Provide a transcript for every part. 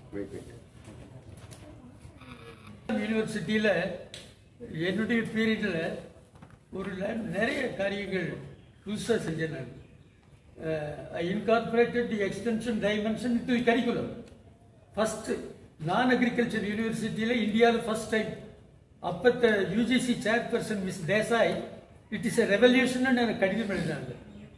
Wait wait யூனிவர்சிட்டியில் என்னுடைய பீரியடில் ஒரு ல- நிறைய காரியங்கள் புதுசாக செஞ்சேன் நான் I incorporated the extension dimension to curriculum first நான் அக்ரிகல்ச்சர் யூனிவர்சிட்டியில் இந்தியாவில் ஃபஸ்ட் டைம் அப்பத்த UGC chairperson miss Desai it is a revolution எனக்கு கடிதம் எழுதினாங்க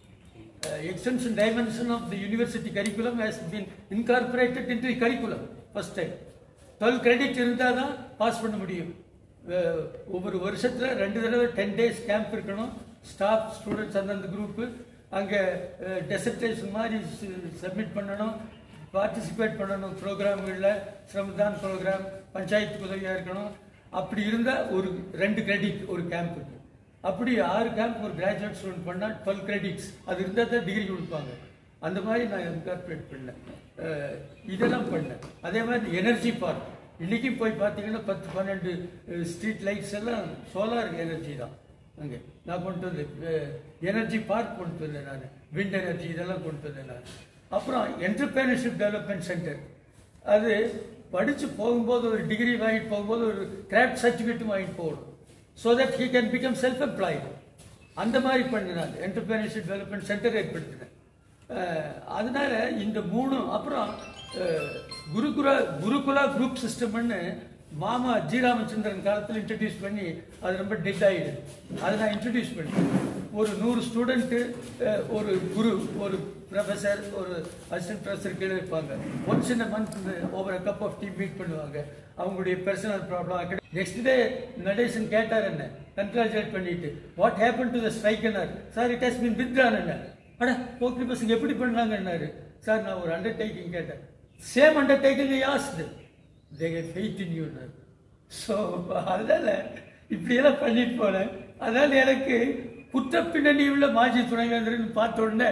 extension dimension of the university curriculum has been incorporated into the curriculum first time 12 credit இருந்தால் தான் pass பண்ண முடியும் அஹ், ஒவ்வொரு வருஷத்தில் ரெண்டு தடவை டென் டேஸ் கேம்ப் இருக்கணும் ஸ்டாஃப் ஸ்டூடெண்ட்ஸ் அந்தந்த குரூப்பு அங்கே டெசர்டேஷன் மாதிரி சப்மிட் பண்ணணும் பார்ட்டிசிபேட் பண்ணணும் ப்ரோக்ராம்களில் ஸ்ரமதான் ப்ரோக்ராம் பஞ்சாயத்து உதவியாக இருக்கணும் அப்படி இருந்தால் ஒரு ரெண்டு கிரெடிட் ஒரு கேம்புக்கு அப்படி ஆறு கேம்ப் ஒரு கிராஜுவேட் ஸ்டூடெண்ட் பண்ணால் டுவெல் கிரெடிட்ஸ் அது இருந்தால் தான் டிகிரி கொடுப்பாங்க அந்த மாதிரி நான் இன்கார்பரேட் பண்ணேன் அஹ் இதெல்லாம் பண்ணேன் அதே மாதிரி எனர்ஜி பார்க் இன்றைக்கும் போய் பார்த்தீங்கன்னா பத்து பன்னெண்டு ஸ்ட்ரீட் லைட்ஸ் எல்லாம் சோலார் எனர்ஜி தான் அங்கே நான் கொண்டு வந்தேன் எனர்ஜி பார்க் கொண்டு வந்தேன் நான் விண்ட் எனர்ஜி இதெல்லாம் கொண்டு வந்தேன் நான் அப்புறம் என்டர்பிரினர்ஷிப் டெவலப்மெண்ட் சென்டர் அது படித்து போகும்போது ஒரு டிகிரி வாங்கிட்டு போகும்போது ஒரு கிராஃப்ட் சர்டிஃபிகேட்டும் வாங்கிட்டு போகணும் so that he can become self employed அந்த மாதிரி பண்ணினாங்க என்டர்பிரினர்ஷிப் டெவலப்மெண்ட் சென்டர் ஏற்படுத்தினேன் அஹ் அதனால இந்த மூணு அப்புறம் அஹ், குருகுல குருகுலா குரூப் சிஸ்டம்னு மாமா ஜி ராமச்சந்திரன் காலத்தில் இன்ட்ரடியூஸ் பண்ணி அது ரொம்ப டெட் ஆயிடுது அதை நான் இன்ட்ரடியூஸ் பண்ணேன் ஒரு நூறு ஸ்டூடெண்ட்டு ஒரு குரு ஒரு ப்ரொஃபஸர் ஒரு அசிஸ்டன்ட் ப்ரொஃபஸர் கீழே இருப்பாங்க once in month over a cup of tea meet பண்ணுவாங்க அவங்களுடைய personal problem next day Natesan கேட்டார் என்ன கங்க்ராச்சுலேட் பண்ணிட்டு what happen to the striker sir it has been withdrawn என்ன அட போக்ரி பசங்க எப்படி பண்ணாங்கன்னாரு சார் நான் ஒரு அண்டர்டேக்கிங் கேட்டேன் same undertaking asked they faith in union so அதனால இப்படியெல்லாம் பண்ணிட்டு போனேன் அதனால எனக்கு குற்ற பின்னணி உள்ள மாஜி துணைவேந்தர்னு பார்த்த உடனே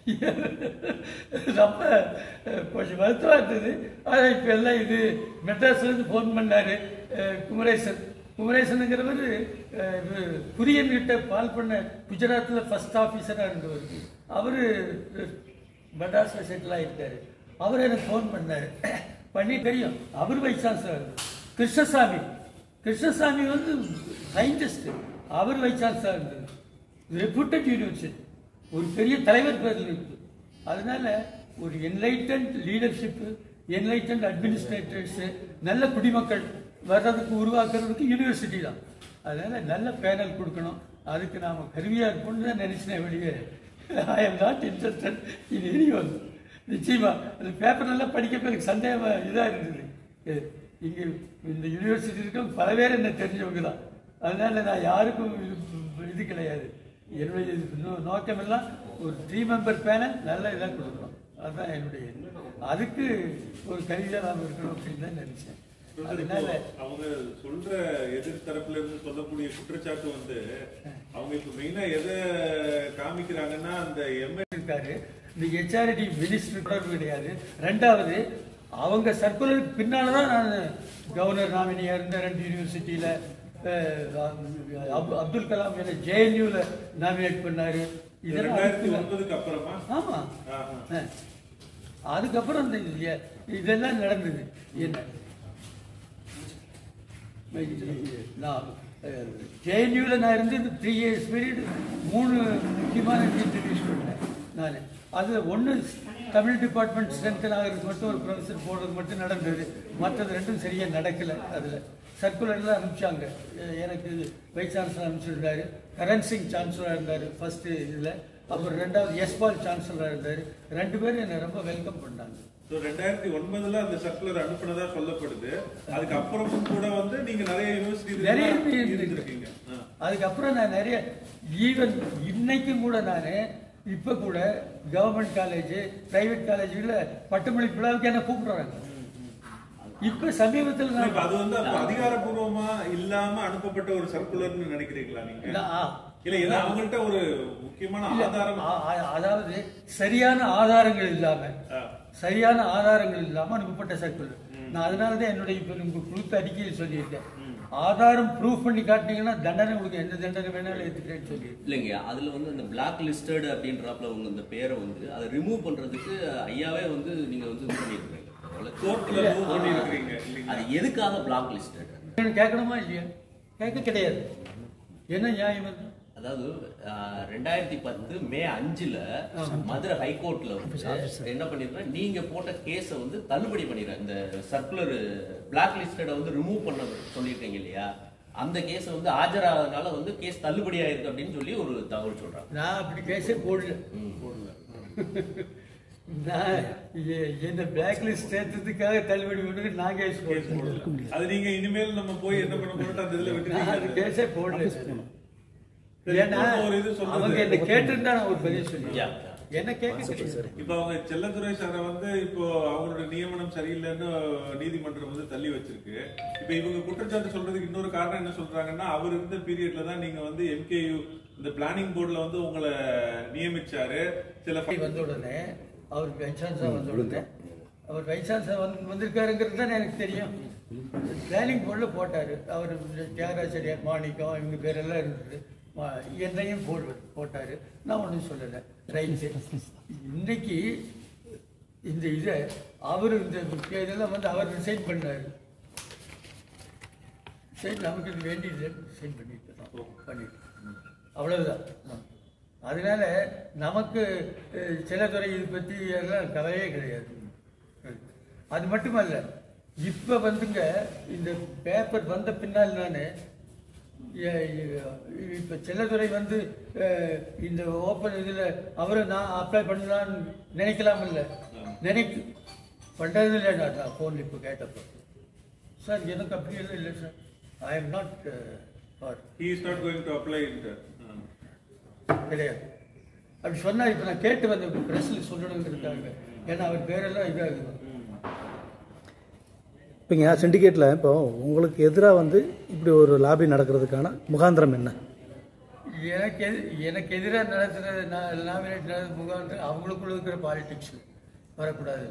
ரொம்ப அஹ், கொஞ்சம் வருத்தமாக இருந்தது ஆனால் இப்போ எல்லாம் இது மெட்ராஸ்லேருந்து ஃபோன் பண்ணார் குமரேசன் குமரேசனுங்கிறவர் அஹ், இவரு குரியன் கிட்ட பால் பண்ண குஜராத்தில் ஃபர்ஸ்ட் ஆஃபீஸராக இருந்தவர் அவர் மெட்ராஸில் செட்டில் ஆகிருக்காரு அவர் எனக்கு ஃபோன் பண்ணார் பண்ணி தெரியும் அவர் வைஸ் சான்சலர் கிருஷ்ணசாமி கிருஷ்ணசாமி வந்து சயின்டிஸ்ட் அவர் வைஸ் சான்சலர் இருந்தது ரெப்யூட்டட் யூனிவர்சிட்டி ஒரு பெரிய தலைவர் பேரில் இருக்குது அதனால ஒரு என்லைட்டன்ட் லீடர்ஷிப்பு என்லைட்டன்ட் அட்மினிஸ்ட்ரேட்டர்ஸு நல்ல குடிமக்கள் வர்றதுக்கு உருவாக்குறதுக்கு யூனிவர்சிட்டி தான் அதனால நல்ல பேனல் கொடுக்கணும் அதுக்கு நாம் கருவியாக இருக்கணும்னு தான் நினைச்சினேன் வெளியே I am not interested in any one நிச்சயமா அந்த பேப்பர்லாம் படிக்கப்போ எனக்கு சந்தேகமாக இதாக இருந்தது எ- இங்கே இந்த யூனிவர்சிட்டி இருக்க பல பேர் என்ன தெரிஞ்சவங்க தான் அதனால நான் யாருக்கும் இது- இது கிடையாது என்னுடைய இது நோ- நோக்கமெல்லாம் ஒரு த்ரீ மெம்பர் பேனல் நல்ல இதாக கொடுக்கணும் அதுதான் என்னுடைய இது. அதுக்கு ஒரு கருவியாக நாம் இருக்கணும் அப்படின்னு தான் நினச்சேன் அதனால அவங்க சொல்ற எதிர்த்தரப்புல இருந்து சொல்லக்கூடிய குற்றச்சாட்டு வந்து அவங்க இப்ப மெயினா எதை காமிக்கிறாங்கன்னா அந்த எம்எல் இருக்காரு இந்த ஹெச்ஆர்டி மினிஸ்டர் தொடர்பு கிடையாது ரெண்டாவது அவங்க சர்க்குலருக்கு பின்னால தான் நான் கவர்னர் நாமினியாக இருந்தேன் ரெண்டு யூனிவர்சிட்டியில் அப்துல் கலாம் என்ன ஜேஎன்யூவில் நாமினேட் பண்ணாரு இதெல்லாம் ரெண்டாயிரத்தி அதுக்கு- ஒன்பதுக்கு அப்புறமா ஆமாம் ஆஹா. அதுக்கப்புறம் இந்த இது- இதெல்லாம் நடந்தது என்ன நான் ஜேஎன்யூவில் நான் இருந்து த்ரீ இயர்ஸ் பீரியட் மூணு முக்கியமான இன்ட்ரடியூஸ் பண்ணேன் நான் அது ஒன்று தமிழ் டிபார்ட்மெண்ட் ஸ்ட்ரென்தன் ஆகிறது மட்டும் ஒரு ப்ரொஃபஸர் போடுறது மட்டும் நடந்தது மற்றது ரெண்டும் சரியாக நடக்கலை அதில் சர்க்குலர்லாம் அனுப்பிச்சாங்க எ- எனக்கு வைஸ் சான்சலர் அனுப்பிச்சிருந்தாரு கரண் சிங் சான்சலராக இருந்தார் ஃபர்ஸ்ட்டு இதில் அப்புறம் ரெண்டாவது எஸ்பால் சான்சலராக இருந்தார் ரெண்டு பேரும் என்னை ரொம்ப வெல்கம் பண்ணாங்க So, ரெண்டாயிரத்தி ஒன்பதுல அந்த சர்க்குலர் அனுப்புனதா சொல்லப்படுது அதுக்கு அப்புறமும் கூட வந்து நீங்க நிறைய யூனிவர்சிட்டி நிறைய இருந்திருக்கீங்க ஆ. அதுக்கப்புறம் நான் நிறைய ஈவன் இன்னைக்கும் கூட நான் இப்போ கூட கவர்மெண்ட் காலேஜ் பிரைவேட் காலேஜில் பட்டமளி விழாவுக்கு என்ன கூப்பிடுறாங்க இப்போ சமீபத்தில் இப்ப நான் அது வந்து அப்ப அதிகாரப்பூர்வமா இல்லாம அனுப்பப்பட்ட ஒரு சர்க்குலர்னு நினைக்கிறீங்களா நீங்க இல்ல, ஆ. இல்ல ஏன்னா அவங்கள்ட்ட ஒரு முக்கியமான இல்ல, ஆதாரம் ஆ- ஆ- அதாவது சரியான ஆதாரங்கள் இல்லாம ஆ. சரியான ஆதாரங்கள் இல்லாம அனுப்பப்பட்ட சர்க்குலர் நான் அதனால தான் என்னுடைய இப்போ உங்களுக்கு கொடுத்த அறிக்கையில் சொல்லியிருக்கேன் ஆதாரம் ப்ரூஃப் பண்ணி காட்டினீங்கன்னா தண்டனை உங்களுக்கு எந்த தண்டனை வேணாலும் எடுத்துக்கிறேன்னு சொல்லியிருக்கேன் இல்லைங்க அதுல வந்து அந்த பிளாக் லிஸ்டட் அப்படின்றப்பல உங்க இந்த பேரை வந்து அதை ரிமூவ் பண்றதுக்கு ஐயாவே வந்து நீங்க வந்து இது பண்ணிருக்கீங்க கோர்ட்ல மூவ் பண்ணி இருக்கிறீங்க இல்லைங்களா அது எதுக்காக பிளாக் லிஸ்டட் எனக்கு கேட்கணுமா இல்லையா கேட்க கிடையாது என்ன நியாயம் அது அதாவது ஆஹ், ரெண்டாயிரத்தி பத்து மே அஞ்சுல மதுரை ஹைகோர்ட்ல வந்து என்ன பண்ணிருக்கா நீங்க போட்ட கேஸை வந்து தள்ளுபடி பண்ணிடுறேன் இந்த சர்க்குலர் பிளாக் லிஸ்டட வந்து ரிமூவ் பண்ண சொல்லியிருக்கீங்க இல்லையா அந்த கேஸ் வந்து ஆஜராதனால வந்து கேஸ் தள்ளுபடி ஆயிருக்கு அப்படின்னு சொல்லி ஒரு தகவல் சொல்றாங்க நான் அப்படி கேஸே போடல நான் எ- என்ன பிளாக் லிஸ்ட் சேர்த்ததுக்காக தள்ளுபடி பண்ணி நான் கேஸ் போடல அது நீங்க இனிமேல் நம்ம போய் என்ன பண்ண போறோம் அந்த இதுல நான் அது விட்டுட்டீங்க கேஸே போடல சரி, ஏன்னா இப்போ ஒரு இது சொல்றது. அவங்க என்ன கேட்டிருந்தா நான் ஒரு பதில் சொல்லுவேன் Yeah. என்ன கேட்க கிடையாது இப்ப அவங்க செல்லத்துறை சாரை வந்து இப்போ அவங்களோட நியமனம் சரியில்லைன்னு நீதிமன்றம் வந்து தள்ளி வச்சிருக்கு இப்ப இவங்க குற்றச்சாட்டு சொல்றதுக்கு இன்னொரு காரணம் என்ன சொல்றாங்கன்னா அவர் இருந்த பீரியட்ல தான் நீங்க வந்து எம்கேயு இந்த பிளானிங் போர்டுல வந்து உங்களை நியமிச்சாரு சில வந்த உடனே அவர் வைசான்சா வந்த உடனே அவர் வைசான்சா வந்து வந்திருக்காருங்கிறது தான் எனக்கு தெரியும் பிளானிங் போர்டில் போட்டார் அவர் தியாகராஜரியார் மாணிக்கம் இவங்க பேரெல்லாம் இருந்தது மா- என்னையும் போடு போட்டார் நான் ஒன்றும் சொல்லலை ரைட்டு இன்னைக்கு இந்த இதை அவர் இந்த இதெல்லாம் வந்து அவர் ரிசைன் பண்ணார் சரி நமக்கு இது வேண்டியது ரிசைன் பண்ணிட்டு தான் பண்ணிட்டு அவ்வளவுதான் அதனால நமக்கு அஹ், சிலதுறை இது பற்றி எல்லாம் கவலையே கிடையாது அது மட்டுமல்ல இப்போ வந்துங்க இந்த பேப்பர் வந்த பின்னால் நான் இப்போ செல்லதுறை வந்து அஹ், இந்த ஓப்பன் இதில் அவரை நான் அப்ளை பண்ணலான்னு நினைக்கலாம் இல்லை நினைக்கு பண்ணுறது இல்லை நான் நான் ஃபோனில் இப்போ கேட்டப்போ சார் எனக்கு அப்படியெல்லாம் இல்லை sir I am not for he is not going to apply it கிடையாது அப்படி சொன்னா இப்போ நான் கேட்டு வந்த ப்ரெஸ்ஸில் சொல்லணுங்கிறதுக்காக ஏன்னா அவர் பேரெல்லாம் இதாகுது இப்போங்க சிண்டிகேட்டில் இப்போ உங்களுக்கு எதிராக வந்து இப்படி ஒரு லாபி நடக்கிறதுக்கான முகாந்திரம் என்ன எனக்கு எது எனக்கு எதிராக நடத்துகிற நான் நாமினேட் நடந்த முகாந்திரம் அவங்களுக்குள்ள இருக்கிற பாலிடிக்ஸ் வரக்கூடாது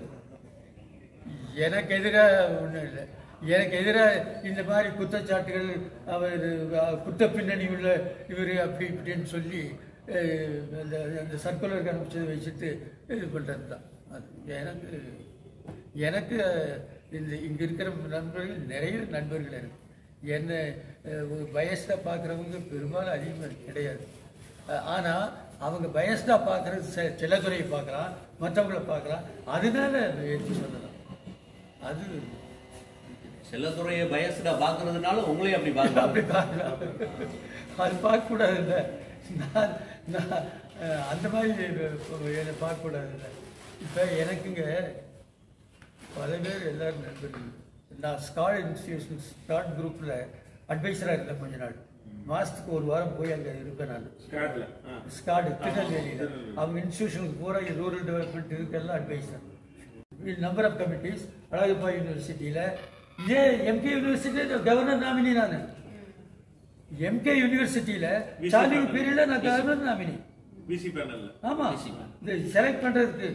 எனக்கு எதிராக ஒன்றும் இல்லை எனக்கு எதிராக இந்த மாதிரி குற்றச்சாட்டுகள் அவர் அஹ், குற்ற பின்னணி உள்ள இவர் அப்படி இப்படின்னு சொல்லி அஹ், அந்த அந்த சர்க்குலர் அனுப்பிச்சதை வச்சுட்டு இது பண்ணுறது தான் அது எனக்கு எனக்கு அஹ், இந்த இங்கே இருக்கிற நண்பர்கள் நிறைய நண்பர்கள் இருக்கு என்ன அஹ், ஒரு பயஸ்டாக பார்க்குறவங்க பெரும்பாலும் அதிகமாக கிடையாது அஹ், ஆனா அவங்க பயஸ்டாக பார்க்குறது செ செல்லத்துறையை பார்க்கலாம் மற்றவங்களை பார்க்கலாம் அதனால எடுத்து சொல்லலாம் அது செல்லத்துறையை பயசுடா பாக்குறதுனால உங்களையும் அப்படி அப்படி பாக்குறாங்க பார்க்கலாம் அது பார்க்கக்கூடாது இல்லை நான் நான் அஹ், அந்த மாதிரி என்னை பார்க்கக்கூடாது இல்லை இப்போ எனக்குங்க பல பேர் எல்லாரும் நண்பர்கள் நான் ஸ்காட் இன்ஸ்டியூஷன் ஸ்காட் குரூப்பில் அட்வைசராக இருந்தேன் கொஞ்ச நாள் மாதத்துக்கு ஒரு வாரம் போய் அங்கே இருப்பேன் நான் ஸ்காட்ல ஸ்காடு திருநெல்வேலியில் அவங்க இன்ஸ்டியூஷனுக்கு பூரா ரூரல் டெவலப்மெண்ட் இதுக்கெல்லாம் adviser number of committees Alagappa யூனிவர்சிட்டியில் இதே எம்கே யூனிவர்சிட்டியில் கவர்னர் நாமினி நான் எம்கே யூனிவர்சிட்டியில் ஸ்டார்டிங் பீரியடில் நான் கவர்னர் நாமினி பிசி பேனல்ல ஆமா இந்த செலக்ட் பண்றதுக்கு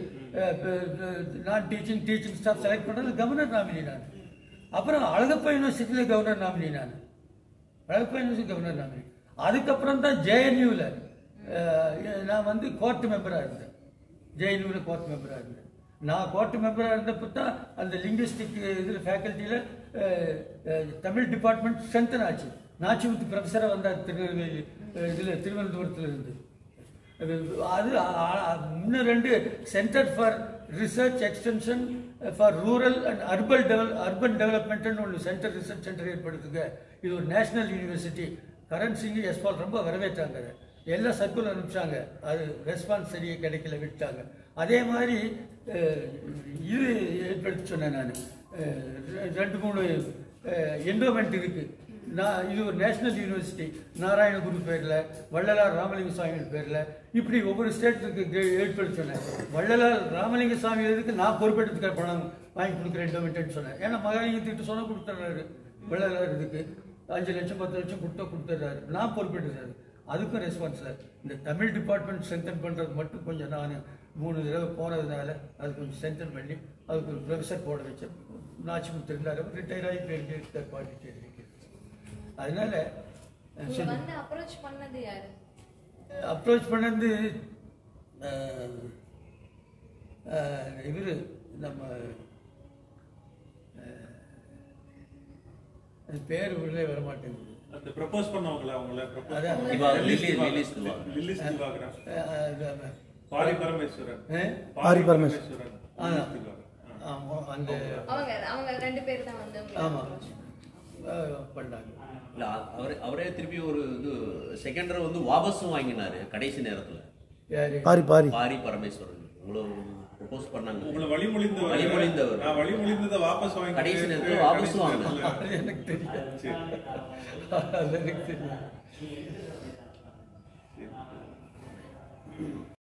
நான் டீச்சிங் டீச்சிங் ஸ்டாஃப் செலக்ட் பண்றது கவர்னர் நாமினி நான் அப்புறம் அழகப்பா யூனிவர்சிட்டியில் கவர்னர் நாமினி நான் அழகப்பா யூனிவர்சிட்டி கவர்னர் நாமினி அதுக்கப்புறம் தான் ஜேஎன்யூவில் நான் வந்து கோர்ட் மெம்பராக இருந்தேன் ஜேஎன்யூவில் கோர்ட் மெம்பராக இருந்தேன் நான் கோர்ட் மெம்பராக இருந்தப்போ தான் அந்த லிங்குவிஸ்டிக் இதில் ஃபேக்கல்ட்டியில் தமிழ் டிபார்ட்மெண்ட் ஸ்ட்ரென்தன் ஆச்சு நாச்சிமுத்து ப்ரொஃபஸராக வந்தார் திருநெல்வேலி இதில் திருவனந்தபுரத்தில் இருந்து அது அது அ- அ- இன்னும் ரெண்டு centre for research extension for rural and urban டெவல் அர்பன் டெவலப்மெண்ட்னு ஒன்று சென்டர் ரிசர்ச் சென்டர் ஏற்படுத்துங்க இது ஒரு நேஷனல் யூனிவர்சிட்டி கரண் சிங் எஸ்பால் ரொம்ப வரவேற்றாங்க அதை. எல்லா சர்க்குலர் அனுப்பிச்சாங்க அது ரெஸ்பான்ஸ் சரியாக கிடைக்கல விட்டாங்க அதே மாதிரி அஹ், இது ஏற்படுத்தி சொன்னேன் நான் ரெண்டு மூணு என்டோமெண்ட் இருக்கு நான் இது ஒரு நேஷனல் யூனிவர்சிட்டி நாராயணகுரு பேரில் வள்ளலார் ராமலிங்க சுவாமி பேரில் இப்படி ஒவ்வொரு ஸ்டேட்டுக்கு ஏற்படுத்தி சொன்னேன் வள்ளலார் ராமலிங்க சுவாமி இதுக்கு நான் பொறுப்பெடுத்துக்கிற பணம் வாங்கி கொடுக்குறேன் என்டோமெண்ட்னு சொன்னேன் ஏன்னா மகாலிங்கத்திட்டு சொன்ன கொடுத்துட்றாரு வள்ளலார் இதுக்கு அஞ்சு லட்சம் பத்து லட்சம் கொடுத்தா கொடுத்துட்றாரு நான் பொறுப்பெடுக்கிறாரு அதுக்கும் ரெஸ்பான்ஸ் சார் இந்த தமிழ் டிபார்ட்மெண்ட் ஸ்ட்ரென்தன் பண்ணுறது மட்டும் கொஞ்சம் நான் மூணு தடவை போனதுனால அது கொஞ்சம் ஸ்ட்ரென்தன் பண்ணி அதுக்கு ஒரு ப்ரொஃபஸர் போட வச்சேன் நாச்சிமுத்து இருந்தார் ரிட்டையர் ஆகி பேருக்கு பாடிட்டு இருக்கு அதனால அஹ், உங்களை சரி வந்து அப்ரோச் பண்ணது யாரு அப்ரோச் பண்ணது இவர் நம்ம அது பேர் உள்ளே வர மாட்டேங்குது அந்த ப்ரப்போஸ் பண்ணவங்கள அவங்கள propose அதான். பண்ணவங்க. திவா- லில்லிஸ் லில்லி- திவாகரன். லில்லிஸ் திவாகரன். லில்லிஸ் திவாகரன். அஹ் அது அதான். பாரி பரமேஸ்வரன் அஹ்? பாரி பரமேஸ்வரன். ஆ. லில்லிஸ் திவாகரன். ஆ. ஆமா, அந்த அவங்க அவங்க ரெண்டு பேர் தான் வந்து உங்களுக்கு ஆமா approach அஹ் பண்ணாங்க இல்ல அவரே அவரே திருப்பி ஒரு இது செகண்டரை வந்து வாபஸும் வாங்கினாரு கடைசி நேரத்துல யாரு பாரி பாரி பாரி பரமேஸ்வரன் உங்களை ப்ரொபோஸ் பண்ணாங்க உங்களை வழிமொழிந்தவர் வழிமொழிந்தவர். நான் வழிமொழிந்ததை வாபஸ் வாங்கி கடைசி நேரத்துல வாபஸும் வாங்கினாங்க அது எனக்கு தெரியாது அது எனக்கு தெரியாது